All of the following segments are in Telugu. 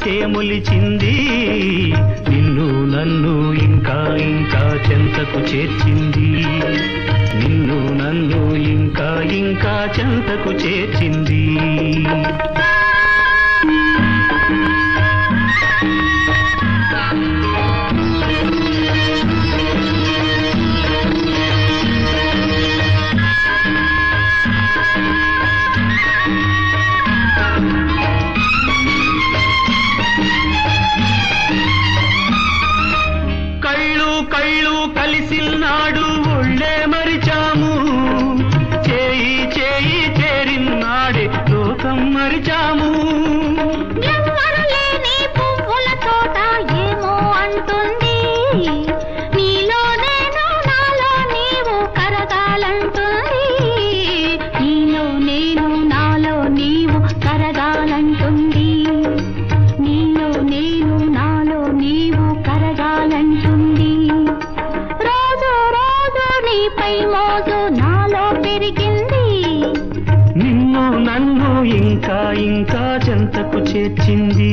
ఆశే మొలిచింది నిన్ను నన్ను ఇంకా ఇంకా చెంతకు చేర్చింది నిన్ను నన్ను ఇంకా ఇంకా చెంతకు చేర్చింది కళ్ళు కళ్ళు కలిసినాడు ఒళ్ళే మరిచాము చేయి చేయి చేరినాడే లోకం మరిచాము ఎవ్వరు లేని పువ్వుల తోట ఏమో అంటుంది నీలో నేను నాలో నీవు కరగాలంటుంది నీలో నేను నాలో నీవు కరగాలంటుంది నీలో నేను నాలో నీవు కరగాలంటుంది రోజు రోజు నీపై మోజు నాలో పెరిగింది నిన్ను నన్ను ఇంకా ఇంకా చెంతకు చేర్చింది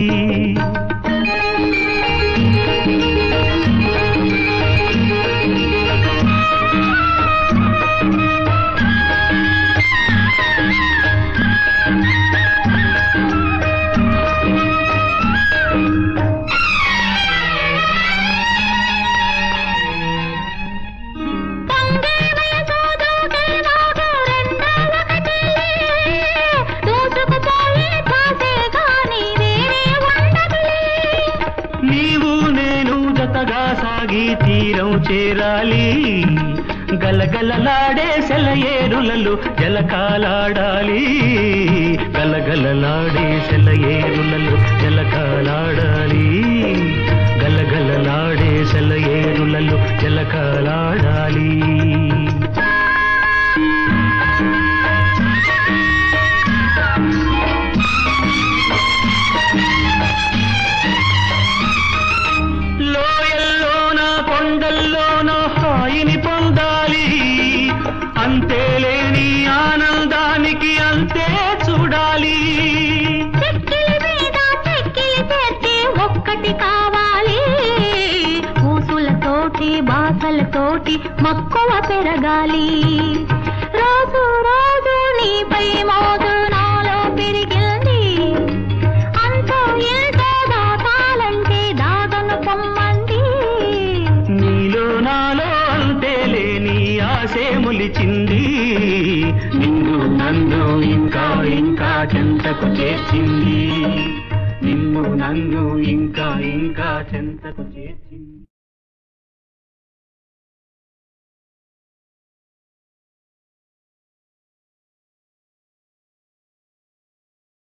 పొంగే వయసు దూకే నాగు రెండేళ్ళకటి. దూసుకుపోయి కాసే గాని వేరే ఉండదులే. నీవు నేను జతగా సాగి తీరం చేరాలి గలగలలాడే సెలయేరులలో జలకాలాడాలి గలగలలాడే సెలయేరులలో జలకాలాడాలి గలగలలాడే సెలయేరులలో జలకాలాడాలి లోయల్లోన కొండల్లోన హాయిని పొందాలి అంతేలేని ఆనందానికి అంతే చూడాలి చెక్కిలి మీద చెక్కిలి చేర్చి ఒక్కటి కావాలి ఊసులతోటి బాసలతోటి మక్కువ పెరగాలి రోజు రోజు నీపై మోజు నాలో పెరిగింది అంతో ఎంతో దాటాలంటే దాగను పొమ్మంది నీలో నాలో అంతేలేని ఆశే మొలిచింది నిన్ను నన్ను ఇంకా ఇంకా చెంతకు చేర్చింది నిన్ను నన్ను ఇంకా ఇంకా చెంతకు చేర్చింది